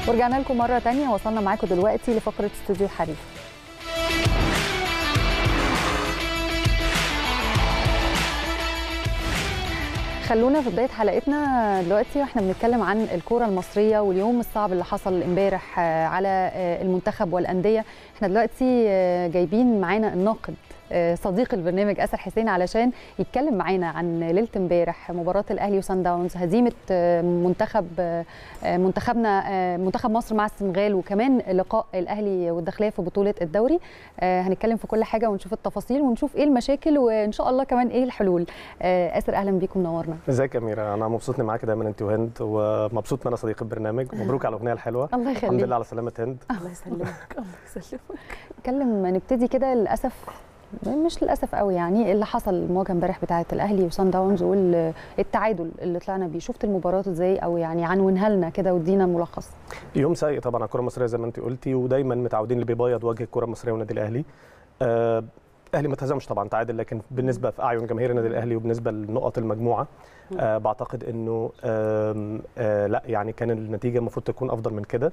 ورجعنا لكم مرة تانية وصلنا معاكم دلوقتي لفقرة استوديو الحريف خلونا في بداية حلقتنا دلوقتي واحنا بنتكلم عن الكورة المصرية واليوم الصعب اللي حصل امبارح على المنتخب والأندية احنا دلوقتي جايبين معانا الناقد صديق البرنامج اسر حسين علشان يتكلم معانا عن ليله امبارح مباراه الاهلي وسان داونز هزيمه منتخب منتخبنا منتخب مصر مع السنغال وكمان لقاء الاهلي والداخليه في بطوله الدوري هنتكلم في كل حاجه ونشوف التفاصيل ونشوف ايه المشاكل وان شاء الله كمان ايه الحلول اسر اهلا بيكم نورنا ازيك يا اميره انا مبسوط اني معاكي دايما انت وهند ومبسوط ان انا صديق البرنامج مبروك على الاغنيه الحلوه الله يخليك الحمد لله على سلامه هند الله يسلمك الله يسلمك نتكلم نبتدي كده للاسف مش للاسف قوي يعني اللي حصل المواجهه امبارح بتاعه الاهلي وسان داونز والتعادل اللي طلعنا بيه شفت المباراه ازاي او يعني عنونها لنا كده وادينا ملخص يوم سيء طبعا على الكره المصريه زي ما انت قلتي ودايما متعودين اللي بيبيض وجه الكره المصريه والنادي الاهلي آه الاهلي ما اتهزمش طبعا تعادل لكن بالنسبه في اعين جماهير النادي الاهلي وبالنسبه لنقط المجموعه آه بعتقد انه آه آه لا يعني كان النتيجه المفروض تكون افضل من كده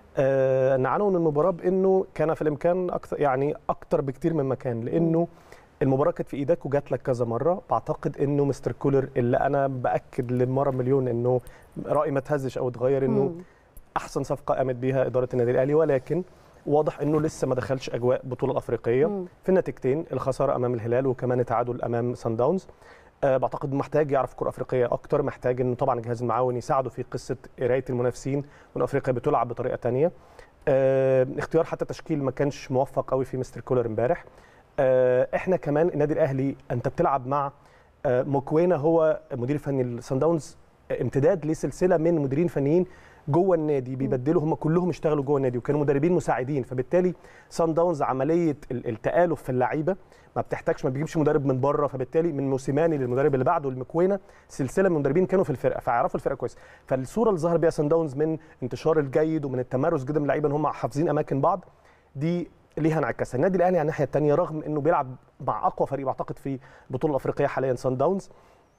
آه نعنون المباراه بانه كان في الامكان اكثر يعني اكتر بكتير مما كان لانه المباراه كانت في ايدك وجات لك كذا مره بعتقد انه مستر كولر اللي انا باكد للمره مليون انه رايي ما تهزش او اتغير انه احسن صفقه قامت بيها اداره النادي الاهلي ولكن واضح انه لسه ما دخلش اجواء بطوله الافريقيه مم. في النتيجتين الخساره امام الهلال وكمان التعادل امام سان داونز أه بعتقد محتاج يعرف كره افريقيه اكتر محتاج انه طبعا الجهاز المعاون يساعده في قصه قرايه المنافسين وان افريقيا بتلعب بطريقه ثانيه أه اختيار حتى تشكيل ما كانش موفق قوي في مستر كولر امبارح أه احنا كمان النادي الاهلي انت بتلعب مع أه موكوينا هو مدير الفني لسان داونز امتداد لسلسله من مديرين فنيين جوه النادي بيبدلوا هم كلهم اشتغلوا جوه النادي وكانوا مدربين مساعدين فبالتالي سان داونز عمليه التالف في اللعيبه ما بتحتاجش ما بيجيبش مدرب من بره فبالتالي من موسيماني للمدرب اللي بعده المكوينه سلسله من المدربين كانوا في الفرقه فيعرفوا الفرقه كويس فالصوره اللي ظهر بيها سان داونز من انتشار الجيد ومن التمرس جدا من اللعيبه ان هم حافظين اماكن بعض دي ليها انعكاس النادي الاهلي على الناحيه الثانيه رغم انه بيلعب مع اقوى فريق بعتقد في البطوله الافريقيه حاليا سان داونز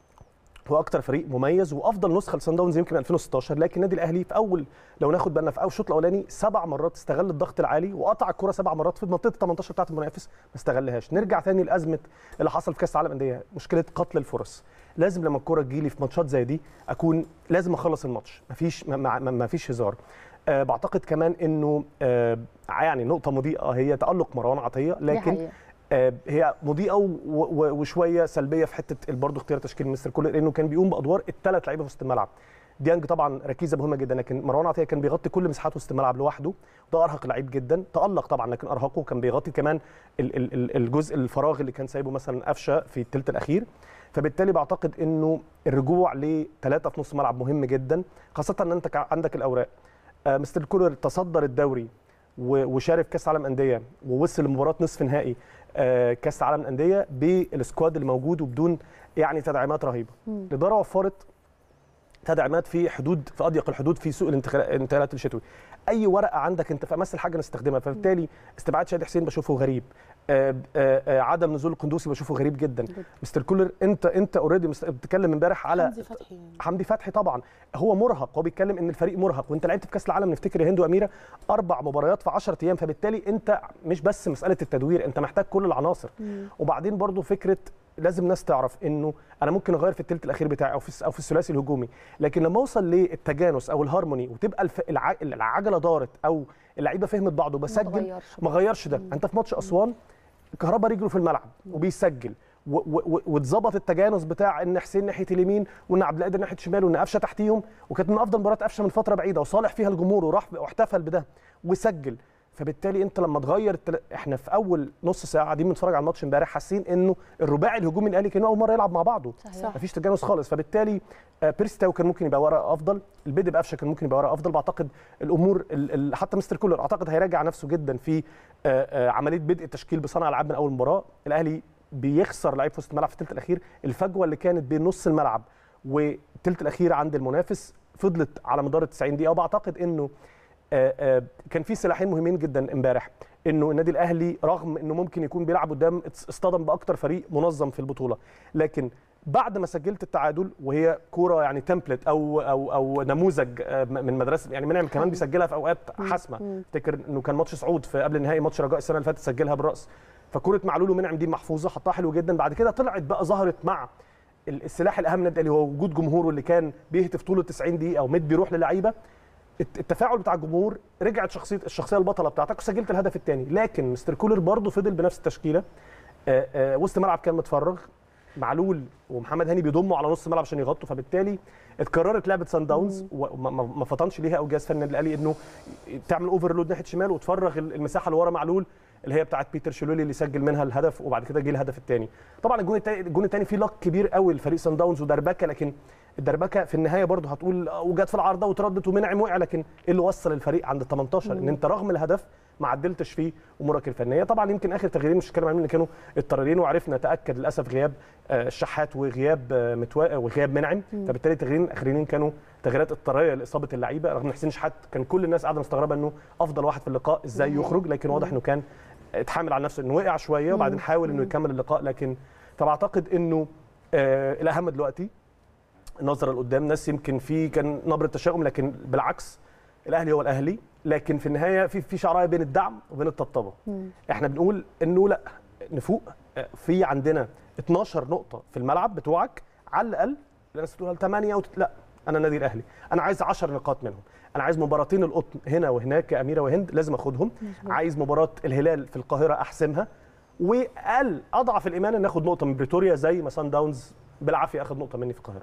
هو اكتر فريق مميز وافضل نسخه لسان داونز يمكن 2016 لكن النادي الاهلي في اول لو ناخد بالنا في اول الشوط الاولاني سبع مرات استغل الضغط العالي وقطع الكره سبع مرات في منطقه 18 بتاعه المنافس ما استغلهاش نرجع ثاني لازمه اللي حصل في كاس العالم انديه مشكله قتل الفرص لازم لما الكره تجيلي في ماتشات زي دي اكون لازم اخلص الماتش مفيش ما فيش هزار أه بعتقد كمان انه أه يعني نقطه مضيئه هي تالق مروان عطيه لكن هي مضيئه وشويه سلبيه في حته برضه اختيار تشكيل مستر كولر لانه كان بيقوم بادوار الثلاث لعيبه في وسط الملعب ديانج طبعا ركيزه مهمه جدا لكن مروان عطيه كان بيغطي كل مساحات وسط الملعب لوحده ده ارهق لعيب جدا تالق طبعا لكن ارهقه كان بيغطي كمان الجزء الفراغ اللي كان سايبه مثلا قفشه في الثلث الاخير فبالتالي بعتقد انه الرجوع لثلاثه في نص الملعب مهم جدا خاصه ان انت عندك الاوراق مستر كولر تصدر الدوري وشارك كاس عالم انديه ووصل لمباراه نصف نهائي كاس العالم الانديه بالسكواد اللي موجود وبدون يعني تدعيمات رهيبه الاداره وفرت تدعيمات في حدود في اضيق الحدود في سوق الانتقالات الشتوي اي ورقه عندك انت في امس الحاجه نستخدمها فبالتالي استبعاد شادي حسين بشوفه غريب آآ آآ عدم نزول القندوسي بشوفه غريب جدا جد. مستر كولر انت انت اوريدي بتتكلم امبارح على حمدي فتحي حمدي فتحي طبعا هو مرهق هو بيتكلم ان الفريق مرهق وانت لعبت في كاس العالم نفتكر يا هند واميره اربع مباريات في 10 ايام فبالتالي انت مش بس مساله التدوير انت محتاج كل العناصر مم. وبعدين برضو فكره لازم ناس تعرف انه انا ممكن اغير في الثلث الاخير بتاعي او في او في الثلاثي الهجومي لكن لما اوصل للتجانس او الهارموني وتبقى الف... العجله دارت او اللعيبه فهمت بعض وبسجل ما غيرش ده انت في ماتش اسوان كهربا رجله في الملعب وبيسجل واتظبط التجانس بتاع ان حسين ناحيه اليمين وان عبد القادر ناحيه الشمال وان قفشه تحتيهم وكانت من افضل مباريات قفشه من فتره بعيده وصالح فيها الجمهور وراح واحتفل بده وسجل فبالتالي انت لما تغير التل... احنا في اول نص ساعه قاعدين بنتفرج على الماتش امبارح حاسين انه الرباعي الهجومي الاهلي كان اول مره يلعب مع بعضه صحيح. مفيش تجانس خالص فبالتالي بيرستاو كان ممكن يبقى ورا افضل البدء بقفشه كان ممكن يبقى ورا افضل بعتقد الامور ال... ال... حتى مستر كولر اعتقد هيراجع نفسه جدا في عمليه بدء التشكيل بصنع العاب من اول مباراه الاهلي بيخسر لعيب في وسط الملعب في الثلث الاخير الفجوه اللي كانت بين نص الملعب والثلث الاخير عند المنافس فضلت على مدار 90 دقيقه وبعتقد انه آآ آآ كان في سلاحين مهمين جدا امبارح انه النادي الاهلي رغم انه ممكن يكون بيلعب قدام اصطدم باكتر فريق منظم في البطوله لكن بعد ما سجلت التعادل وهي كوره يعني تمبلت او او او نموذج آه، من مدرسه يعني منعم كمان بيسجلها في اوقات حاسمه افتكر انه كان ماتش صعود في قبل نهائي ماتش رجاء السنه اللي فاتت سجلها بالراس فكوره معلول ومنعم دي محفوظه حطها حلو جدا بعد كده طلعت بقى ظهرت مع ال- السلاح الاهم للنادي اللي هو وجود جمهوره اللي كان بيهتف طول ال 90 دقيقه ومد بيروح للعيبه الت- التفاعل بتاع الجمهور رجعت شخصيه الشخصيه البطله بتاعتك وسجلت الهدف الثاني لكن مستر كولر برضه فضل بنفس التشكيله آه، آه، وسط ملعب كان متفرغ معلول ومحمد هاني بيضموا على نص الملعب عشان يغطوا فبالتالي اتكررت لعبه سان داونز وما ما- ما فطنش ليها او جهاز فني النادي الاهلي انه تعمل اوفرلود ناحيه شمال وتفرغ المساحه اللي ورا معلول اللي هي بتاعت بيتر شلولي اللي سجل منها الهدف وبعد كده جه الهدف الثاني طبعا الجون الثاني الجون الثاني فيه لك كبير قوي لفريق سان داونز ودربكه لكن الدربكه في النهايه برضه هتقول آه، وجت في العارضه وتردت ومنعم وقع لكن ايه اللي وصل الفريق عند ال 18 ان انت رغم الهدف ما عدلتش فيه امورك الفنيه طبعا يمكن اخر تغييرين مش هتكلم عنهم اللي كانوا اضطراريين وعرفنا نتاكد للاسف غياب آه، الشحات وغياب آه، متوا... وغياب منعم فبالتالي التغييرين الاخرين كانوا تغييرات اضطراريه لاصابه اللعيبه رغم ان حسين شحات كان كل الناس قاعده مستغربه انه افضل واحد في اللقاء ازاي يخرج لكن واضح انه كان اتحامل على نفسه انه وقع شويه وبعدين حاول انه يكمل اللقاء لكن فبعتقد انه آه الاهم دلوقتي النظره لقدام ناس يمكن في كان نبره تشاؤم لكن بالعكس الاهلي هو الاهلي لكن في النهايه في في شعرايه بين الدعم وبين الطبطبه احنا بنقول انه لا نفوق آه، في عندنا 12 نقطه في الملعب بتوعك على الاقل الناس بتقول 8 وت... لا انا النادي الاهلي انا عايز 10 نقاط منهم انا عايز مباراتين القطن هنا وهناك يا اميره وهند لازم اخدهم عايز مباراه الهلال في القاهره احسمها واقل اضعف الايمان ان اخد نقطه من بريتوريا زي ما سان داونز بالعافيه اخد نقطه مني في القاهره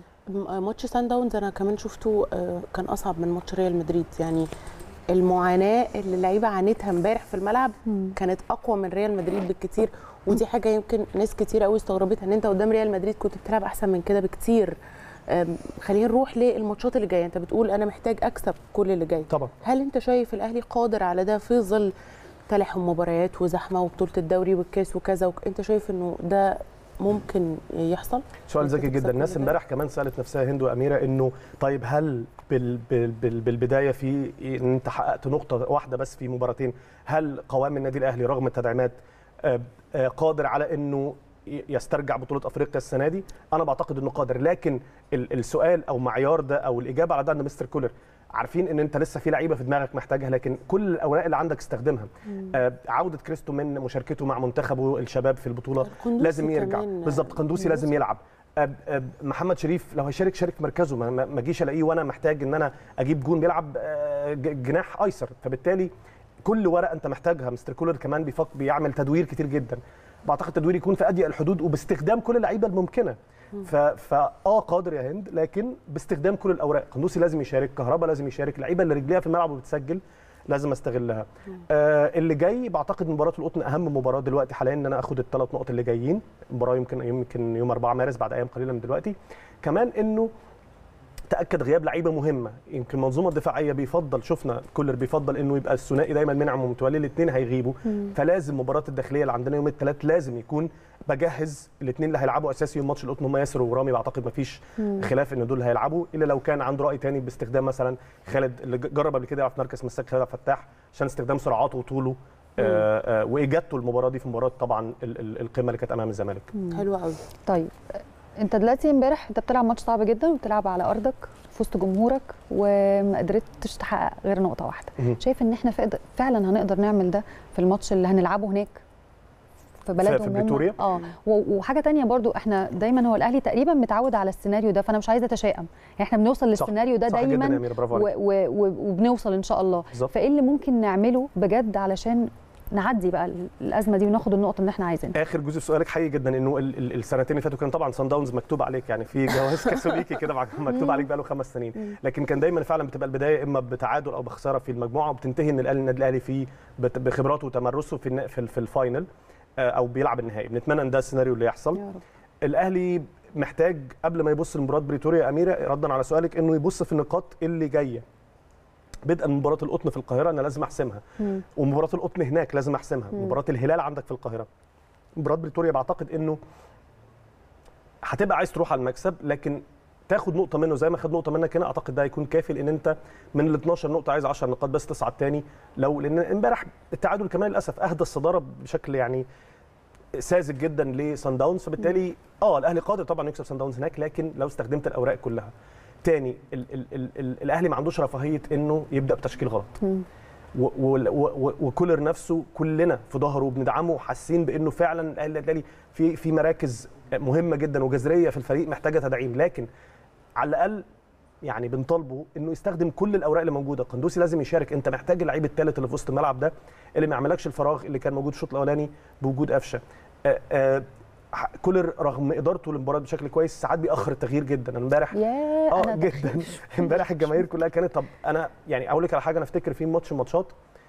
م- ماتش سان داونز انا كمان شفته آه، كان اصعب من ماتش ريال مدريد يعني المعاناه اللي اللعيبه عانتها امبارح في الملعب كانت اقوى من ريال مدريد بالكتير ودي حاجه يمكن ناس كتير قوي استغربتها ان انت قدام ريال مدريد كنت بتلعب احسن من كده بكتير آم، خلينا نروح للماتشات اللي جايه انت بتقول انا محتاج اكسب كل اللي جاي طبعا هل انت شايف الاهلي قادر على ده في ظل تلاحم مباريات وزحمه وبطوله الدوري والكاس وكذا وك... انت شايف انه ده ممكن يحصل سؤال أنت ذكي تكسب جدا كل الناس ده؟ امبارح كمان سالت نفسها هند واميره انه طيب هل بال بال بال بالبدايه في ان انت حققت نقطه واحده بس في مباراتين هل قوام النادي الاهلي رغم التدعيمات آه، آه، قادر على انه ي- يسترجع بطوله افريقيا السنه دي انا بعتقد انه قادر لكن ال- السؤال او معيار ده او الاجابه على ده عند مستر كولر عارفين ان انت لسه في لعيبه في دماغك محتاجها لكن كل الاوراق اللي عندك استخدمها آه، عوده كريستو من مشاركته مع منتخبه الشباب في البطوله القندوسي لازم يرجع كمان، بالظبط قندوسي لازم يلعب أب أب محمد شريف لو هيشارك شارك في مركزه ما- ما ما اجيش الاقيه وانا محتاج ان انا اجيب جون بيلعب آه، ج- جناح ايسر فبالتالي كل ورقه انت محتاجها مستر كولر كمان بيفك بيعمل تدوير كتير جدا بعتقد التدوير يكون في اضيق الحدود وباستخدام كل اللعيبه الممكنه ف فاه قادر يا هند لكن باستخدام كل الاوراق قندوسي لازم يشارك كهربا لازم يشارك اللعيبه اللي رجليها في الملعب وبتسجل لازم استغلها آه اللي جاي بعتقد مباراه القطن اهم مباراه دلوقتي حاليا ان انا اخد الثلاث نقط اللي جايين مباراه يمكن يمكن يوم 4 مارس بعد ايام قليله من دلوقتي كمان انه تاكد غياب لعيبه مهمه يمكن المنظومه الدفاعيه بيفضل شفنا كولر بيفضل انه يبقى الثنائي دايما منعم ومتولي الاثنين هيغيبوا فلازم مباراه الداخليه اللي عندنا يوم الثلاث لازم يكون بجهز الاثنين اللي هيلعبوا اساسي يوم ماتش القطن هم ياسر ورامي بعتقد ما فيش خلاف ان دول هيلعبوا الا لو كان عنده راي تاني باستخدام مثلا خالد اللي جرب قبل كده يلعب في مركز مساك خالد عبد الفتاح عشان استخدام سرعاته وطوله آه آه واجادته المباراه دي في مباراه طبعا ال- ال- القمه اللي كانت امام الزمالك حلو قوي طيب انت دلوقتي امبارح انت بتلعب ماتش صعب جدا وبتلعب على ارضك في وسط جمهورك وما قدرتش تحقق غير نقطه واحده مهم. شايف ان احنا فقد- فعلا هنقدر نعمل ده في الماتش اللي هنلعبه هناك في بلدهم في هم؟ بريتوريا؟ اه و- وحاجه تانية برضو احنا دايما هو الاهلي تقريبا متعود على السيناريو ده فانا مش عايزه اتشائم يعني احنا بنوصل صح. للسيناريو ده صح جدا يا دايما امير برافو و عليك و و وبنوصل ان شاء الله بالظبط. فايه اللي ممكن نعمله بجد علشان نعدي بقى الازمه دي وناخد النقطه اللي احنا عايزينها اخر جزء في سؤالك حقيقي جدا انه ال- ال- السنتين اللي فاتوا كان طبعا سان داونز مكتوب عليك يعني في جواز كاثوليكي كده مع- مكتوب عليك بقاله خمس سنين لكن كان دايما فعلا بتبقى البدايه اما بتعادل او بخساره في المجموعه وبتنتهي ان الاهلي النادي الاهلي في بت- بخبراته وتمرسه في الن- في, ال- في الفاينل آه، او بيلعب النهائي بنتمنى ان ده السيناريو اللي يحصل يا رب الاهلي محتاج قبل ما يبص لمباراه بريتوريا يا اميره ردا على سؤالك انه يبص في النقاط اللي جايه بدءا من مباراه القطن في القاهره انا لازم احسمها مم. ومباراه القطن هناك لازم احسمها مباراه الهلال عندك في القاهره مباراه بريتوريا بعتقد انه هتبقى عايز تروح على المكسب لكن تاخد نقطه منه زي ما خد نقطه منك هنا اعتقد ده هيكون كافي لان انت من ال 12 نقطه عايز 10 نقاط بس تصعد تاني لو لان امبارح التعادل كمان للاسف اهدى الصداره بشكل يعني ساذج جدا لسان داونز فبالتالي اه الاهلي قادر طبعا يكسب سان داونز هناك لكن لو استخدمت الاوراق كلها تاني ال ال ال ال الاهلي ما عندوش رفاهيه انه يبدا بتشكيل غلط و- و- و- وكولر نفسه كلنا في ظهره وبندعمه وحاسين بانه فعلا الاهلي الاهلي في في مراكز مهمه جدا وجذريه في الفريق محتاجه تدعيم لكن على الاقل يعني بنطالبه انه يستخدم كل الاوراق اللي موجوده قندوسي لازم يشارك انت محتاج اللعيب الثالث اللي في وسط الملعب ده اللي ما يعملكش الفراغ اللي كان موجود الشوط الاولاني بوجود قفشه آه، آه، ح- كولر رغم ادارته للمباراه بشكل كويس ساعات بيأخر التغيير جدا أنا امبارح يا اه انا جدا امبارح الجماهير كلها كانت طب انا يعني اقول لك على حاجه انا افتكر في ماتش من الماتشات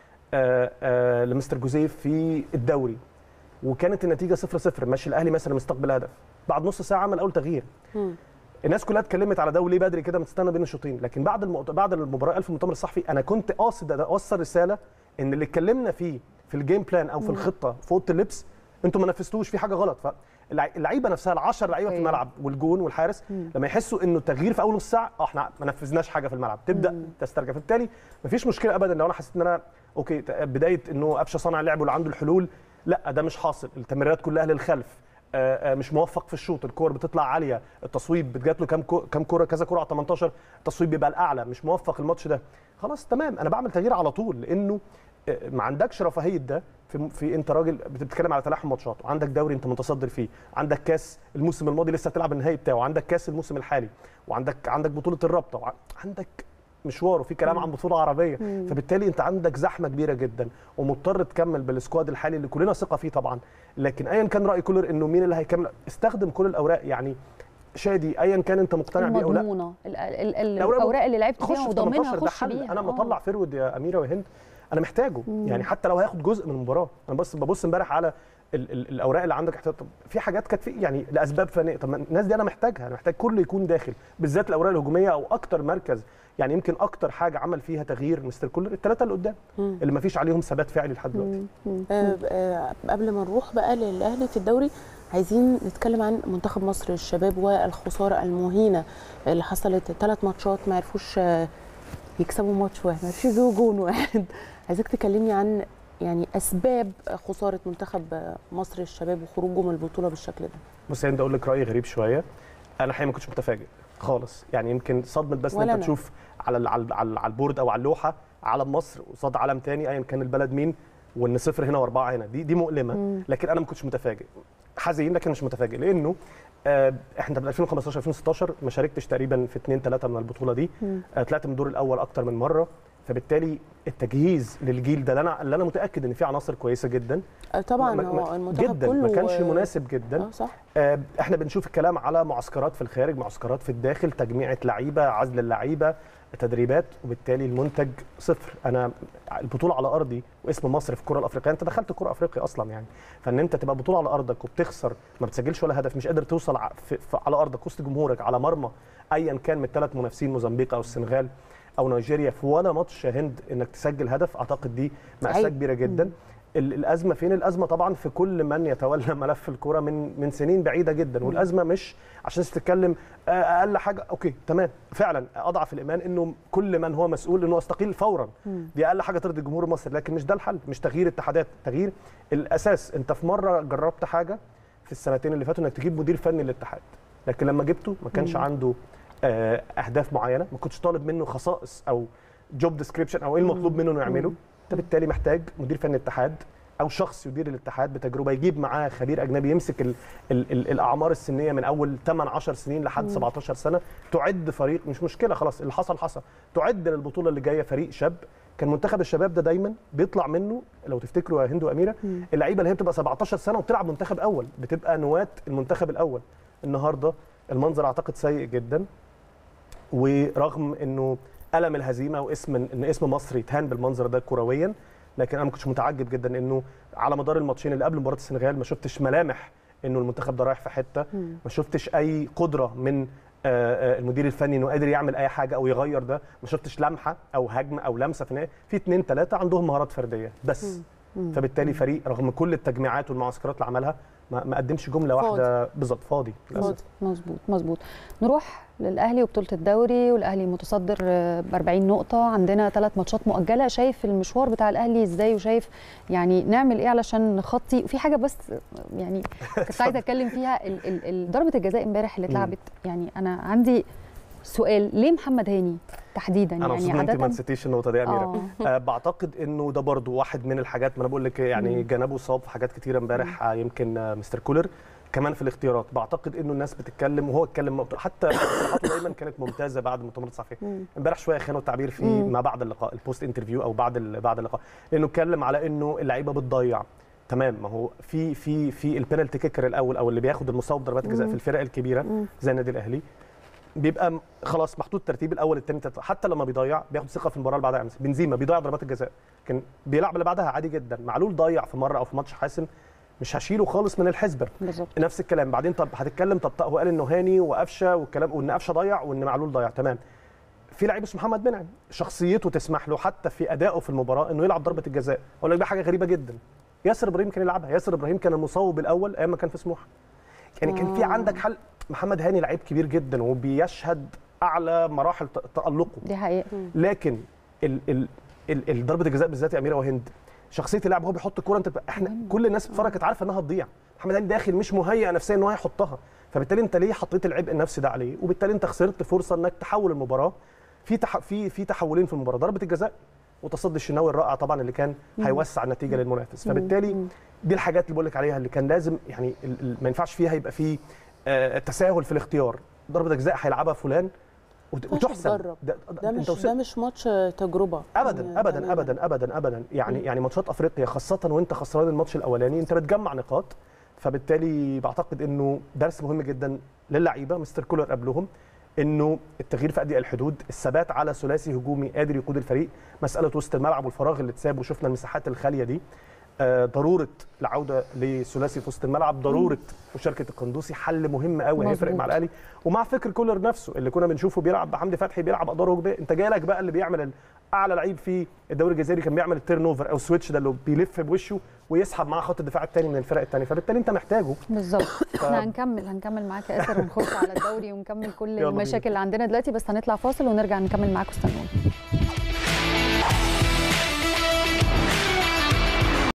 آه، آه، لمستر جوزيف في الدوري وكانت النتيجه 0 0 ماشي الاهلي مثلا مستقبل هدف بعد نص ساعه عمل اول تغيير مم. الناس كلها اتكلمت على ده وليه بدري كده مستنى بين الشوطين لكن بعد المؤت... بعد المباراه الف المؤتمر الصحفي انا كنت قاصد اوصل رساله ان اللي اتكلمنا فيه في الجيم بلان او في الخطه في اوضه اللبس انتوا ما نفذتوش في حاجه غلط فاللعيبه نفسها ال10 لعيبه في أيوة. الملعب والجون والحارس لما يحسوا انه التغيير في اول نص ساعه اه احنا ما نفذناش حاجه في الملعب تبدا تسترجع فبالتالي ما فيش مشكله ابدا لو انا حسيت ان انا اوكي ت- بدايه انه قفشه صانع لعب واللي عنده الحلول لا ده مش حاصل التمريرات كلها للخلف آه، آه، مش موفق في الشوط الكور بتطلع عاليه التصويب بتجات له كام كو- كام كوره كذا كوره على 18 التصويب بيبقى الاعلى مش موفق الماتش ده خلاص تمام انا بعمل تغيير على طول لانه آه، ما عندكش رفاهيه ده في, في انت راجل بتتكلم على تلاحم ماتشات وعندك دوري انت متصدر فيه عندك كاس الموسم الماضي لسه هتلعب النهائي بتاعه وعندك كاس الموسم الحالي وعندك عندك بطوله الرابطه وع- عندك مشوار وفي كلام عن بطوله عربيه فبالتالي انت عندك زحمه كبيره جدا ومضطر تكمل بالسكواد الحالي اللي كلنا ثقه فيه طبعا لكن ايا كان راي كولر انه مين اللي هيكمل استخدم كل الاوراق يعني شادي ايا كان انت مقتنع بيه او لا المضمونه ال- ال- ال- الأوراق الاوراق اللي لعبت خش فيها في وضامنها 18 ده خش حل بيها انا آه. مطلع فرود يا اميره وهند انا محتاجه يعني حتى لو هياخد جزء من المباراه انا بس ببص امبارح على ال ال الاوراق اللي عندك احتياط طب في حاجات كانت في يعني لاسباب فنيه طب ما الناس دي انا محتاجها انا محتاج كله يكون داخل بالذات الاوراق الهجوميه او اكتر مركز يعني يمكن اكتر حاجه عمل فيها تغيير مستر كولر الثلاثه اللي قدام مم. اللي ما فيش عليهم ثبات فعلي لحد دلوقتي آه، آه، قبل ما نروح بقى للاهلي في الدوري عايزين نتكلم عن منتخب مصر الشباب والخساره المهينه اللي حصلت ثلاث ماتشات ما عرفوش آه، يكسبوا ماتش واحد ما عرفوش يجيبوا جون واحد عايزاك تكلمني عن يعني اسباب خساره منتخب آه، مصر الشباب وخروجه من البطوله بالشكل ده بص يا هند اقول لك راي غريب شويه انا الحقيقه ما كنتش متفاجئ خالص يعني يمكن صدمه بس ان ولا انت أنا. تشوف على ال- على ال- على على البورد او على اللوحه علم مصر قصاد علم تاني ايا كان البلد مين وان صفر هنا واربعه هنا دي دي مؤلمه لكن انا ما كنتش متفاجئ حزين لكن مش متفاجئ لانه آه، احنا من 2015 2016 ما شاركتش تقريبا في اثنين ثلاثه من البطوله دي آه، طلعت من الدور الاول اكتر من مره فبالتالي التجهيز للجيل ده اللي انا اللي انا متاكد ان فيه عناصر كويسه جدا آه، طبعا ما- ما- هو المنتخب جدا كله ما كانش آه، مناسب جدا اه صح آه، احنا بنشوف الكلام على معسكرات في الخارج معسكرات في الداخل تجميعة لعيبه عزل اللعيبه تدريبات وبالتالي المنتج صفر انا البطوله على ارضي واسم مصر في الكره الافريقيه انت دخلت كره افريقيا اصلا يعني فان انت تبقى بطوله على ارضك وبتخسر ما بتسجلش ولا هدف مش قادر توصل ع- في في على ارضك وسط جمهورك على مرمى ايا كان من الثلاث منافسين موزمبيق او السنغال او نيجيريا في ولا ماتش يا هند انك تسجل هدف اعتقد دي مأساة عيب. كبيره جدا ال- الازمه فين الازمه طبعا في كل من يتولى ملف الكوره من من سنين بعيده جدا والازمه مش عشان تتكلم آه، اقل حاجه اوكي تمام فعلا اضعف الايمان انه كل من هو مسؤول انه يستقيل فورا دي اقل حاجه ترضي الجمهور المصري لكن مش ده الحل مش تغيير اتحادات تغيير الاساس انت في مره جربت حاجه في السنتين اللي فاتوا انك تجيب مدير فني للاتحاد لكن لما جبته ما كانش عنده آه، اهداف معينه ما كنتش طالب منه خصائص او جوب ديسكريبشن او ايه المطلوب منه انه يعمله انت بالتالي محتاج مدير فني اتحاد او شخص يدير الاتحاد بتجربه يجيب معاه خبير اجنبي يمسك ال ال ال الاعمار السنيه من اول 8 10 سنين لحد 17 سنه تعد فريق مش مشكله خلاص اللي حصل حصل تعد للبطوله اللي جايه فريق شاب كان منتخب الشباب ده دايما بيطلع منه لو تفتكروا يا هند واميره اللعيبه اللي هي بتبقى 17 سنه وبتلعب منتخب اول بتبقى نواه المنتخب الاول النهارده المنظر اعتقد سيء جدا ورغم انه الم الهزيمه واسم ان اسم مصر يتهان بالمنظر ده كرويا لكن انا ما كنتش متعجب جدا انه على مدار الماتشين اللي قبل مباراه السنغال ما شفتش ملامح انه المنتخب ده رايح في حته ما شفتش اي قدره من آه، آه، المدير الفني انه قادر يعمل اي حاجه او يغير ده ما شفتش لمحه او هجمه او لمسه في النهايه في اثنين ثلاثه عندهم مهارات فرديه بس فبالتالي فريق رغم كل التجميعات والمعسكرات اللي عملها ما ما قدمش جمله واحده بالظبط فاضي للأسف. فاضي. مظبوط مظبوط نروح للاهلي وبطوله الدوري والاهلي متصدر ب 40 نقطه عندنا ثلاث ماتشات مؤجله شايف المشوار بتاع الاهلي ازاي وشايف يعني نعمل ايه علشان نخطي وفي حاجه بس يعني كنت عايزه اتكلم فيها ال- ال- ال- ضربه الجزاء امبارح اللي مم. اتلعبت يعني انا عندي سؤال ليه محمد هاني تحديدا انا مبسوط يعني ان انت ما عاده نسيتيش النقطه دي يا اميره آه. آه بعتقد انه ده برضو واحد من الحاجات ما انا بقول لك يعني مم. جنبه صاب في حاجات كتيره امبارح آه يمكن آه مستر كولر كمان في الاختيارات بعتقد انه الناس بتتكلم وهو اتكلم حتى تصريحاته دايما كانت ممتازه بعد المؤتمر الصحفي مم. امبارح شويه خانوا التعبير في مم. ما بعد اللقاء البوست انترفيو او بعد ال- بعد اللقاء لانه اتكلم على انه اللعيبه بتضيع تمام ما هو في في في البينالتي كيكر الاول او اللي بياخد المصاب ضربات الجزاء مم. في الفرق الكبيره مم. زي النادي الاهلي بيبقى م- خلاص محطوط الترتيب الاول الثاني حتى لما بيضيع بياخد ثقه في المباراه اللي بعدها يعني مثلا بنزيما بيضيع ضربات الجزاء لكن بيلعب اللي بعدها عادي جدا معلول ضيع في مره او في ماتش حاسم مش هشيله خالص من الحسبه بالظبط نفس الكلام بعدين طب هتتكلم طب هو قال انه هاني وقفشه والكلام وان قفشه ضيع وان معلول ضيع تمام في لعيب اسمه محمد منعم شخصيته تسمح له حتى في ادائه في المباراه انه يلعب ضربه الجزاء اقول لك بقى حاجه غريبه جدا ياسر ابراهيم كان يلعبها ياسر ابراهيم كان المصوب الاول ايام ما كان في سموحه يعني كان في آه. عندك حل محمد هاني لعيب كبير جدا وبيشهد اعلى مراحل ت- تالقه دي حقيقه لكن ال ال ال ال- ضربه الجزاء بالذات يا اميره وهند شخصيه اللاعب هو بيحط الكوره انت احنا مهم. كل الناس بتتفرج كانت عارفه انها هتضيع محمد هاني داخل مش مهيئ نفسيا ان هو يحطها فبالتالي انت ليه حطيت العبء النفسي ده عليه وبالتالي انت خسرت فرصه انك تحول المباراه في تح... في في تحولين في المباراه ضربه الجزاء وتصدي الشناوي الرائع طبعا اللي كان هيوسع النتيجه للمنافس فبالتالي دي الحاجات اللي بقول لك عليها اللي كان لازم يعني ال- ال- ما ينفعش فيها يبقى في آه، تساهل في الاختيار ضربه الجزاء هيلعبها فلان وت- ماشي وتحسب تجرب. ده, ده أنت مش وصلت- ده مش ماتش تجربه ابدا يعني ابدا تماماً. ابدا ابدا ابدا يعني مم. يعني ماتشات افريقيا خاصه وانت خسران الماتش الاولاني انت بتجمع نقاط فبالتالي بعتقد انه درس مهم جدا للعيبه مستر كولر قبلهم انه التغيير في اضيق الحدود الثبات على ثلاثي هجومي قادر يقود الفريق مساله وسط الملعب والفراغ اللي اتساب وشفنا المساحات الخاليه دي آه، ضروره العوده لثلاثي في وسط الملعب ضروره مشاركه القندوسي حل مهم قوي هيفرق مظبوط. مع الاهلي ومع فكر كولر نفسه اللي كنا بنشوفه بيلعب بحمدي فتحي بيلعب ادوار هجوميه انت جاي لك بقى اللي بيعمل ال- اعلى لعيب في الدوري الجزائري كان بيعمل التيرن اوفر او سويتش ده اللي بيلف بوشه ويسحب معاه خط الدفاع الثاني من الفرق الثانيه فبالتالي انت محتاجه بالظبط احنا هنكمل هنكمل معاك يا اسر ونخش على الدوري ونكمل كل يلا بينا. المشاكل اللي عندنا دلوقتي بس هنطلع فاصل ونرجع نكمل معاكم استنونا